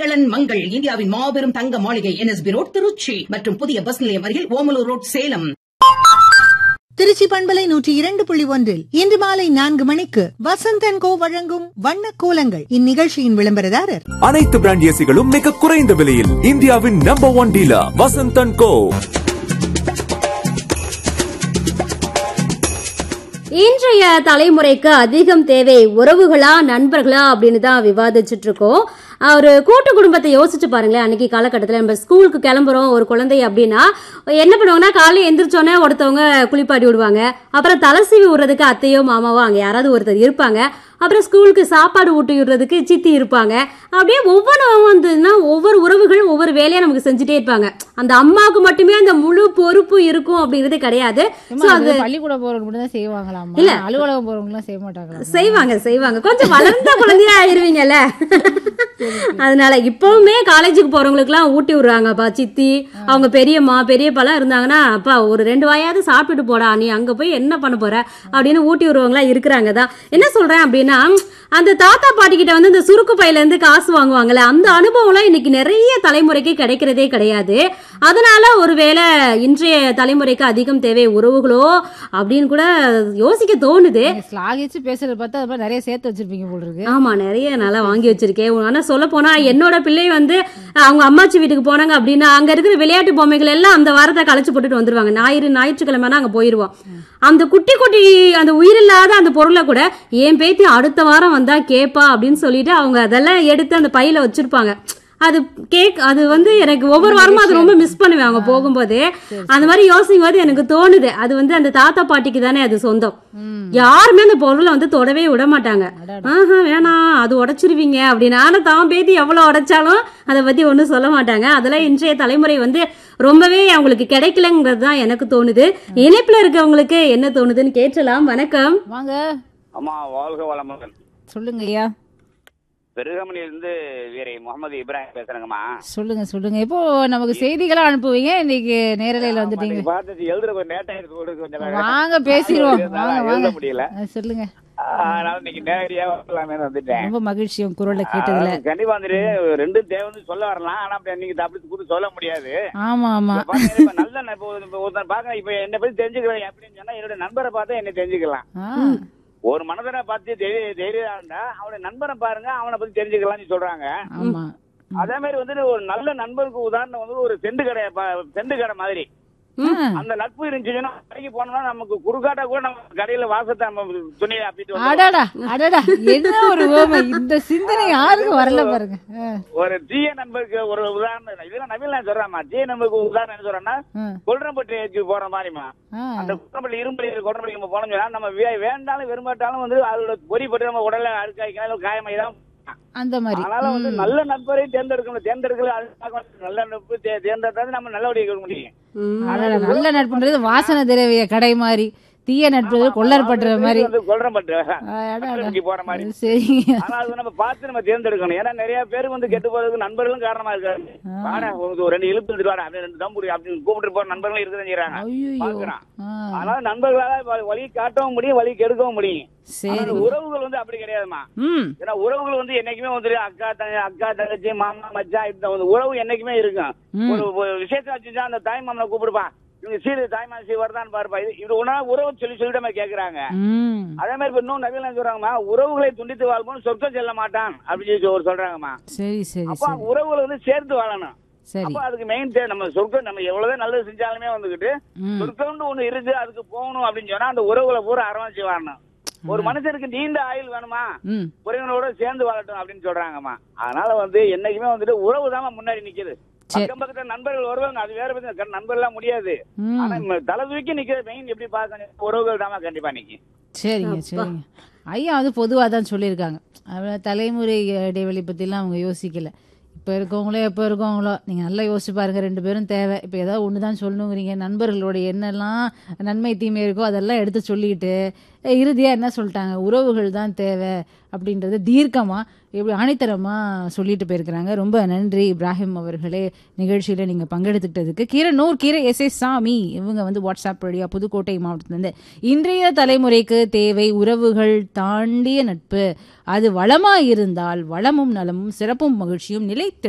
மங்களன் மங்கள் இந்தியாவின் மாபெரும் தங்க மாளிகை என்எஸ்பி ரோட் திருச்சி மற்றும் புதிய பஸ் நிலையம் அருகில் ஓமலூர் ரோட் சேலம் திருச்சி பண்பலை நூற்றி இரண்டு புள்ளி ஒன்றில் இன்று மாலை நான்கு மணிக்கு வசந்தன் கோ வழங்கும் வண்ண கோலங்கள் இந்நிகழ்ச்சியின் விளம்பரதாரர் அனைத்து பிராண்ட் ஏசிகளும் மிக குறைந்த விலையில் இந்தியாவின் நம்பர் ஒன் டீலர் வசந்தன் கோ இன்றைய தலைமுறைக்கு அதிகம் தேவை உறவுகளா நண்பர்களா அப்படின்னு தான் விவாதிச்சுட்டு இருக்கோம் ஒரு கூட்டு குடும்பத்தை யோசிச்சு பாருங்களேன் அன்னைக்கு காலகட்டத்தில் நம்ம ஸ்கூலுக்கு கிளம்புறோம் ஒரு குழந்தை அப்படின்னா என்ன பண்ணுவாங்கன்னா காலையில் எந்திரிச்சோன்னே ஒருத்தவங்க குளிப்பாட்டி விடுவாங்க அப்புறம் தலை சீவி விடுறதுக்கு அத்தையோ மாமாவோ அங்கே யாராவது ஒருத்தர் இருப்பாங்க அப்புறம் ஸ்கூலுக்கு சாப்பாடு ஊட்டி விடுறதுக்கு சித்தி இருப்பாங்க அப்படியே ஒவ்வொன்றும் வந்துன்னா ஒவ்வொரு உறவுகள் ஒவ்வொரு வேலையை நமக்கு செஞ்சுட்டே இருப்பாங்க அந்த அம்மாவுக்கு மட்டுமே அந்த முழு பொறுப்பு இருக்கும் அப்படிங்கிறது கிடையாது ஏம்மா, So, அது அது பள்ளிக்கூடம் போறவங்க மட்டும் தான் செய்வாங்களாமா இல்ல. அலுவலகம் போறவங்க எல்லாம் செய்ய மாட்டாங்களா செய்வாங்க செய்வாங்க கொஞ்சம் வளர்ந்த குழந்தையா ஆயிருவீங்கல்ல அதனால இப்பவுமே காலேஜுக்கு போறவங்களுக்குலாம் ஊட்டி விடுறாங்கப்பா சித்தி அவங்க பெரியம்மா பெரியப்பாலாம் இருந்தாங்கன்னா அப்பா ஒரு ரெண்டு வாயாவது சாப்பிட்டுட்டு போடா நீ அங்க போய் என்ன பண்ண போற அப்படின்னு ஊட்டி விடுறவங்களா இருக்கிறாங்க தான் என்ன சொல்றேன் அப்படின்னா அந்த தாத்தா பாட்டி கிட்ட வந்து இந்த சுருக்கு பையில இருந்து காசு வாங்குவாங்கல்ல அந்த அனுபவம்லாம் இன்னைக்கு நிறைய தலைமுறைக்கு கிடைக்கிறதே கிடையாது அதனால ஒருவேளை இன்றைய தலைமுறைக்கு அதிகம் தேவை உறவுகளோ அப்படின்னு கூட யோசிக்க தோணுது நீங்க ஸ்லாகிச்சு பேசுறத பார்த்தா அது மாதிரி நிறைய சேர்த்து வச்சிருப்பீங்க போல இருக்கு ஆமா நிறைய நல்லா வாங்கி வச்சிருக்கேன் ஆனா சொல்ல போனா என்னோட பிள்ளை வந்து அஹ், அவங்க அம்மாச்சி வீட்டுக்கு போனாங்க அப்படின்னா அங்க இருக்கிற விளையாட்டு பொம்மைகள் எல்லாம் அந்த வாரத்தை கழிச்சு போட்டுட்டு வந்துருவாங்க ஞாயிறு ஞாயிற்றுக்கிழமைனா அங்க போயிருவோம் அந்த குட்டி குட்டி அந்த உயிரில்லாத அந்த பொருளை கூட என் பேத்தி அடுத்த வாரம் வந்தா கேப்பா அப்படின்னு சொல்லிட்டு அவங்க அதெல்லாம் எடுத்து அந்த பையில வச்சிருப்பாங்க அது கேக் அது வந்து எனக்கு ஒவ்வொரு வாரமும் அது ரொம்ப மிஸ் பண்ணுவேன் அவங்க போகும்போது அந்த மாதிரி யோசிக்கும் போது எனக்கு தோணுது அது வந்து அந்த தாத்தா பாட்டிக்கு தானே அது சொந்தம் யாருமே அந்த பொருளை வந்து தொடவே விட மாட்டாங்க ஆஹா வேணாம் அது உடைச்சிருவீங்க அப்படின்னு ஆனா தான் பேத்தி எவ்வளவு உடைச்சாலும் அதை பத்தி ஒண்ணும் சொல்ல மாட்டாங்க அதெல்லாம் இன்றைய தலைமுறை வந்து ரொம்பவே அவங்களுக்கு கிடைக்கலங்கிறது தான் எனக்கு தோணுது இணைப்புல இருக்கவங்களுக்கு என்ன தோணுதுன்னு கேட்கலாம் வணக்கம் வாங்க அம்மா வாழ்க வளமுடன் சொல்லுங்க ஐயா பெருகமணியிலிருந்து வீரை முகமது இப்ராஹிம் பேசுறேங்கம்மா சொல்லுங்க சொல்லுங்க இப்போ நமக்கு செய்திகளா அனுப்புவீங்க இன்னைக்கு நேரலையில வந்துட்டீங்க நீங்க பார்த்துட்டு எழுதுற கொஞ்சம் லேட் ஆயிருக்கு கூட கொஞ்சம் வாங்க பேசிடுவோம் அதனால வாங்க எழுத வாங்க முடியல அஹ், சொல்லுங்க அதனால இன்னைக்கு நேரடியா வரலாமே வந்துட்டேன் ரொம்ப மகிழ்ச்சி உங்க குரலை கேட்டதுல அஹ் கண்டிப்பா வந்துட்டு ரெண்டும் தேவைன்னு சொல்ல வரலாம் ஆனா அப்படி நீங்க அப்படி கூட சொல்ல முடியாது ஆமா ஆமா இப்ப பாருங்க, இப்ப நல்ல ந- இப்ப ஒரு- இப்ப ஒருத்தன் பாக்க இப்ப என்னை பத்தி தெரிஞ்சுக்கிறேன் அப்படின்னு சொன்னா என்னோட நண்பரை பார்த்தா என்னை தெரிஞ்சுக்கலாம் ஆ, ஒரு மனதனை பார்த்து தைரிய தைரியம் இருந்தா அவனோட நண்பரை பாருங்க அவனை பத்தி தெரிஞ்சுக்கலாம்னு சொல்றாங்க ஆமா அதே மாதிரி வந்துட்டு ஒரு நல்ல நண்பருக்கு உதாரணம் வந்து ஒரு செண்டு கடை ப- செண்டு கடை மாதிரி ஆ, அந்த நட்பு இருந்துச்சுன்னா கடைக்கு போனோம்னா நமக்கு குறுக்காட்டா கூட நம்ம கடையில வாசத்தை நம்ம துணியை அப்பிட்டு வந்து அடடா அடடா என்ன ஒரு ஓமை இந்த சிந்தனை யாருக்கும் வரல பாருங்க ஆ, ஒரு தீய நண்பருக்கு ஒரு உதாரணம் இதெல்லாம் நவீன நான் சொல்றேன்மா தீய நண்பருக்கு உதாரணம் என்ன சொல்றேன்னா ஆ, கொல்றம்பட்டி ஏற்றி போற மாதிரிமா ஆ. அந்த குற்றப்பள்ளி இரும்பு குற்றப்பள்ளி நம்ம போனோம்னு சொன்னா நம்ம வே- வேண்டாலும் விரும்பாட்டாலும் வந்து அதோட பொறிப்பட்டு நம்ம உடல்ல அழுக்காய்க்கலாம் காயமாயிதான் அந்த மாதிரி அதனால வந்து ம். நல்ல நண்பரை தேர்ந்தெடுக்கணும் தேர்ந்தெடுக்கல அதுக்காக நல்ல நட்பு தே- தேர்ந்தெடுத்தா நம்ம நல்லபடியாக இருக்க முடியும் ம். அடடா, நல்ல நட்புன்றது வாசனை திரவிய கடை மாதிரி தீய நட்பு கொள்ளர் பண்ற மாதிரி வந்து கொல்றம்பட்டு அடடா. கட்டளைக்கு போற மாதிரி சரிங்க ஆனா அது நம்ம பார்த்து நம்ம தேர்ந்தெடுக்கணும் ஏன்னா நிறைய பேருக்கு வந்து கெட்டு போறதுக்கு நண்பர்களும் காரணமா இருக்காரு வாடா ஒரு ஒரு ரெண்டு இழுத்து எடுத்துட்டு வாடா அப்படியே ரெண்டு தம்புரி அப்படின்னு கூப்பிட்டு போற நண்பர்களும் இருக்குதான் செய்யறாங்க ஐயோ பாக்குறான் அதனால நண்பர்களால வ- வழி காட்டவும் முடியும் வழி கெடுக்கவும் முடியும் சரி ஆனா உறவுகள் வந்து அப்படி கிடையாதுமா ம் ஏன்னா உறவுகள் வந்து என்னைக்குமே வந்து அக்கா தங்க அக்கா தங்கச்சி மாமா மச்சான் இப்படி வந்து உறவு என்னைக்குமே இருக்கும் ம். ஒரு ஒரு விஷயத்த வச்சுட்டா அந்த தாய் மாமனை கூப்பிடுப்பான் இவங்க சீரு தாய் மாமன் சீர் வருதான்னு பாருப்பா இது இது உணா உறவு சொல்லி சொல்லிட்டு நம்ம கேக்குறாங்க ம் அதே மாதிரி இப்ப இன்னும் நவீன சொல்றாங்கம்மா உறவுகளை துண்டித்து வாழ்வோம் சொர்க்கம் செல்ல மாட்டான் அப்படின்னு சொல்லி ஒரு சொல்றாங்கம்மா சரி சரி அப்ப சரி உறவுகளை வந்து சேர்த்து வாழணும் சரி அப்ப அதுக்கு மெயின் தேவை நம்ம சொர்க்கம் நம்ம எவ்வளவுதான் நல்லது செஞ்சாலுமே வந்துகிட்டு ம் சொர்க்கம்னு ஒண்ணு இருக்கு அதுக்கு போகணும் அப்படின்னு சொன்னா அந்த உறவுகளை பூரா அரவணைச்சு வாழணும் ஒரு மனுஷனுக்கு நீண்ட ஆயுள் வேணுமா ம் உறவினரோட சேர்ந்து வாழட்டும் அப்படின்னு சொல்றாங்கம்மா அதனால வந்து என்னைக்குமே வந்துட்டு உறவு தான் முன்னாடி நிக்குது சரி. பக்கம் பக்கத்துல நண்பர்கள் வருவாங்க அது வேற பத்தி நண்பர்கள் எல்லாம் முடியாது ஆனா ம் நம்ம தலை தூக்கி நிக்கிற மெயின் எப்படி பார்க்கணும் உறவுகள் தான் கண்டிப்பா நிக்கும் சரிங்க சரிங்க ஐயா வந்து பொதுவாக தான் சொல்லியிருக்காங்க அவ தலைமுறை இடைவெளி பற்றிலாம் அவங்க யோசிக்கல இப்போ இருக்கவங்களோ எப்போ இருக்கவங்களோ நீங்கள் நல்லா யோசிச்சு பாருங்க ரெண்டு பேரும் தேவை இப்போ ஏதாவது ஒன்று தான் சொல்லணுங்கிறீங்க நண்பர்களோட என்னெல்லாம் நன்மை தீமை இருக்கோ அதெல்லாம் எடுத்து சொல்லிட்டு இறுதியாக என்ன சொல்லிட்டாங்க உறவுகள் தான் தேவை அப்படின்றது தீர்க்கமாக இப்படி ஆணித்தரமாக சொல்லிட்டு போயிருக்கிறாங்க ரொம்ப நன்றி இப்ராஹிம் அவர்களே நிகழ்ச்சியில் நீங்கள் பங்கெடுத்துக்கிட்டதுக்கு கீரனூர் கீரை எஸ் எஸ் சாமி இவங்க வந்து வாட்ஸ்அப் வழியாக புதுக்கோட்டை மாவட்டத்திலேருந்து இன்றைய தலைமுறைக்கு தேவை உறவுகள் தாண்டிய நட்பு அது வளமாக இருந்தால் வளமும் நலமும் சிறப்பும் மகிழ்ச்சியும் நிலைத்து